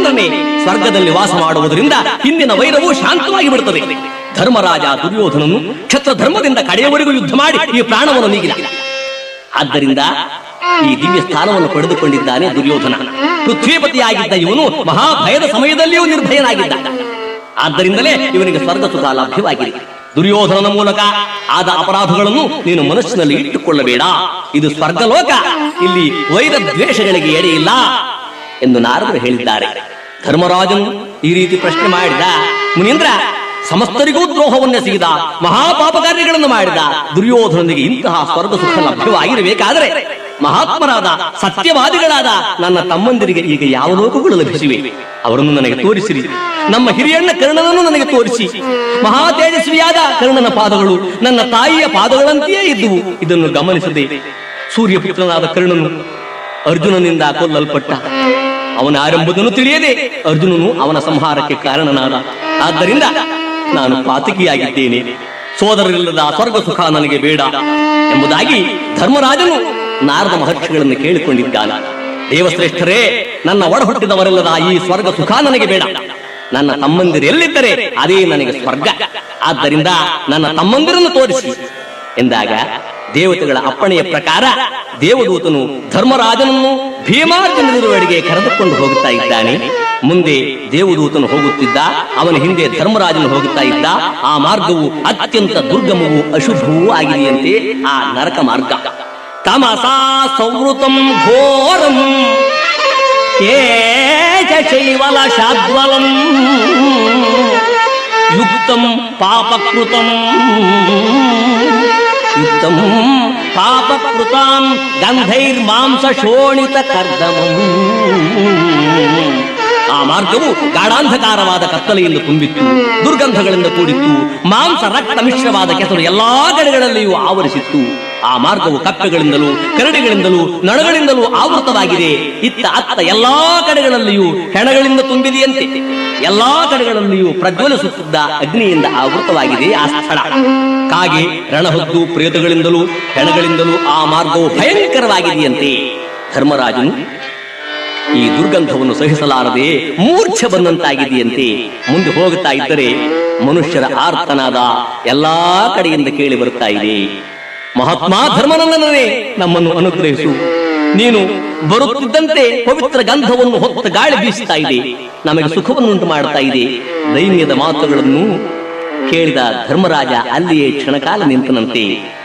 ಧರ್ಮರಾಜನೊಡನೆ ಸ್ವರ್ಗದಲ್ಲಿ ವಾಸ ಮಾಡುವುದರಿಂದ ಹಿಂದಿನ ವೈರವು ಶಾಂತವಾಗಿ ಬಿಡುತ್ತದೆ ಧರ್ಮರಾಜ ದುರ್ಯೋಧನನು ಕ್ಷತ್ರ ಧರ್ಮದಿಂದ ಕಡೆಯವರೆಗೂ ಯುದ್ಧ ಮಾಡಿ ಈ ಪ್ರಾಣವನ್ನು ನೀಗಿದ ಆದ್ದರಿಂದ ಈ ದಿವ್ಯ ಸ್ಥಾನವನ್ನು ಪಡೆದುಕೊಂಡಿದ್ದಾನೆ ದುರ್ಯೋಧನ ಪೃಥ್ವಿಪತಿಯಾಗಿದ್ದ ಇವನು ಮಹಾಭಯದ ಸಮಯದಲ್ಲಿಯೂ ನಿರ್ಭಯನಾಗಿದ್ದ ಆದ್ದರಿಂದಲೇ ಇವನಿಗೆ ಸ್ವರ್ಗ ಸುಖ ಲಭ್ಯವಾಗಿದೆ ದುರ್ಯೋಧನನ ಮೂಲಕ ಆದ ಅಪರಾಧಗಳನ್ನು ನೀನು ಮನಸ್ಸಿನಲ್ಲಿ ಇಟ್ಟುಕೊಳ್ಳಬೇಡ ಇದು ಸ್ವರ್ಗಲೋಕ ಇಲ್ಲಿ ವೈರ ದ್ವೇಷಗಳಿಗೆ ಎಡೆಯಿಲ್ಲ ಎಂದು ನಾರದರು ಹೇಳಿದ್ದಾರೆ ಧರ್ಮರಾಜನು ಈ ರೀತಿ ಪ್ರಶ್ನೆ ಮಾಡಿದ ಮುನೀಂದ್ರ ಸಮಸ್ತರಿಗೂ ದ್ರೋಹವನ್ನೆಸಗಿದ ಮಹಾಪಾಪ ಕಾರ್ಯಗಳನ್ನು ಮಾಡಿದ ದುರ್ಯೋಧನನಿಗೆ ಇಂತಹ ಸ್ವರ್ಗ ಸುಖ ಲಭ್ಯವಾಗಿರಬೇಕಾದರೆ ಮಹಾತ್ಮರಾದ ಸತ್ಯವಾದಿಗಳಾದ ನನ್ನ ತಮ್ಮಂದಿರಿಗೆ ಈಗ ಯಾವ ಲೋಕಗಳು ಲಭಿಸಿವೆ ಅವರನ್ನು ನನಗೆ ತೋರಿಸಿರಿ ನಮ್ಮ ಹಿರಿಯಣ್ಣ ಕರ್ಣನನ್ನು ನನಗೆ ತೋರಿಸಿ ಮಹಾ ತೇಜಸ್ವಿಯಾದ ಕರ್ಣನ ಪಾದಗಳು ನನ್ನ ತಾಯಿಯ ಪಾದಗಳಂತೆಯೇ ಇದ್ದುವು ಇದನ್ನು ಗಮನಿಸದೆ ಸೂರ್ಯಪುತ್ರನಾದ ಕರ್ಣನು ಅರ್ಜುನನಿಂದ ಕೊಲ್ಲಲ್ಪಟ್ಟ ಅವನ ಆರಂಭದನ್ನು ತಿಳಿಯದೆ ಅರ್ಜುನನು ಅವನ ಸಂಹಾರಕ್ಕೆ ಕಾರಣನಾದ ಆದ್ದರಿಂದ ನಾನು ಪಾತಕಿಯಾಗಿದ್ದೇನೆ ಸೋದರರಿಲ್ಲದ ಸ್ವರ್ಗ ಸುಖ ನನಗೆ ಬೇಡ ಎಂಬುದಾಗಿ ಧರ್ಮರಾಜನು ನಾರದ ಮಹರ್ಷಿಗಳನ್ನು ಕೇಳಿಕೊಂಡಿದ್ದಾನೆ ದೇವಶ್ರೇಷ್ಠರೇ ನನ್ನ ಒಡ ಹುಟ್ಟಿದವರಿಲ್ಲದ ಈ ಸ್ವರ್ಗ ಸುಖ ನನಗೆ ಬೇಡ ನನ್ನ ತಮ್ಮಂದಿರು ಎಲ್ಲಿದ್ದರೆ ಅದೇ ನನಗೆ ಸ್ವರ್ಗ ಆದ್ದರಿಂದ ನನ್ನ ತಮ್ಮಂದಿರನ್ನು ತೋರಿಸಿ ಎಂದಾಗ ದೇವತೆಗಳ ಅಪ್ಪಣೆಯ ಪ್ರಕಾರ ದೇವದೂತನು ಧರ್ಮರಾಜನನ್ನು ಭೀಮಾರ್ಜುನರುವಡೆಗೆ ಕರೆದುಕೊಂಡು ಹೋಗುತ್ತಾ ಇದ್ದಾನೆ ಮುಂದೆ ದೇವದೂತನು ಹೋಗುತ್ತಿದ್ದ ಅವನ ಹಿಂದೆ ಧರ್ಮರಾಜನು ಹೋಗುತ್ತಾ ಇದ್ದ ಆ ಮಾರ್ಗವು ಅತ್ಯಂತ ದುರ್ಗಮವೂ ಅಶುಭವೂ ಆಗಿದೆಯಂತೆ ಆ ನರಕ ಮಾರ್ಗ ತಮಸಾ ಸಂವೃತಂ ಘೋರಂ ತೇಜ ಶೈವಲ ಶಾದ್ವಲಂ ಯುಕ್ತಂ ಪಾಪಕೃತಂ ಯುಕ್ತಂ ಪಾಪಕೃತಾಂ ಗಂಧೈರ್ಮಾಂಸ ಶೋಣಿತ ಕರ್ದಮಂ ಆ ಮಾರ್ಗವು ಗಾಢಾಂಧಕಾರವಾದ ಕತ್ತಲೆಯಿಂದ ತುಂಬಿತ್ತು ದುರ್ಗಂಧಗಳಿಂದ ಕೂಡಿತ್ತು ಮಾಂಸ ರಕ್ತ ಮಿಶ್ರವಾದ ಕೆಸರು ಎಲ್ಲಾ ಕಡೆಗಳಲ್ಲಿಯೂ ಆವರಿಸಿತ್ತು ಆ ಮಾರ್ಗವು ಕಪ್ಪೆಗಳಿಂದಲೂ ಕರಡಿಗಳಿಂದಲೂ ನಳಗಳಿಂದಲೂ ಆವೃತವಾಗಿದೆ ಇತ್ತ ಅತ್ತ ಎಲ್ಲಾ ಕಡೆಗಳಲ್ಲಿಯೂ ಹೆಣಗಳಿಂದ ತುಂಬಿದೆಯಂತೆ ಎಲ್ಲಾ ಕಡೆಗಳಲ್ಲಿಯೂ ಪ್ರಜ್ವಲಿಸುತ್ತಿದ್ದ ಅಗ್ನಿಯಿಂದ ಆವೃತವಾಗಿದೆ ಆ ಸ್ಥಳ ಕಾಗೆ ರಣಹದ್ದು ಪ್ರೇತಗಳಿಂದಲೂ ಹೆಣಗಳಿಂದಲೂ ಆ ಮಾರ್ಗವು ಭಯಂಕರವಾಗಿದೆಯಂತೆ ಧರ್ಮರಾಜನು ಈ ದುರ್ಗಂಧವನ್ನು ಸಹಿಸಲಾರದೆ ಮೂರ್ಛೆ ಬಂದಂತಾಗಿದೆಯಂತೆ ಮುಂದೆ ಹೋಗುತ್ತಾ ಇದ್ದರೆ ಮನುಷ್ಯರ ಆರ್ತನಾದ ಎಲ್ಲಾ ಕಡೆಯಿಂದ ಕೇಳಿ ಬರುತ್ತಾ ಇದೆ ಮಹಾತ್ಮ ಧರ್ಮನಂದನೇ ನಮ್ಮನ್ನು ಅನುಗ್ರಹಿಸು ನೀನು ಬರುತ್ತಿದ್ದಂತೆ ಪವಿತ್ರ ಗಂಧವನ್ನು ಹೊತ್ತ ಗಾಳಿ ಬೀಸುತ್ತಾ ಇದೆ ನಮಗೆ ಸುಖವನ್ನುಂಟು ಮಾಡ್ತಾ ಇದೆ ದೈನ್ಯದ ಮಾತುಗಳನ್ನು ಕೇಳಿದ ಧರ್ಮರಾಜ ಅಲ್ಲಿಯೇ ಕ್ಷಣಕಾಲ ನಿಂತನಂತೆ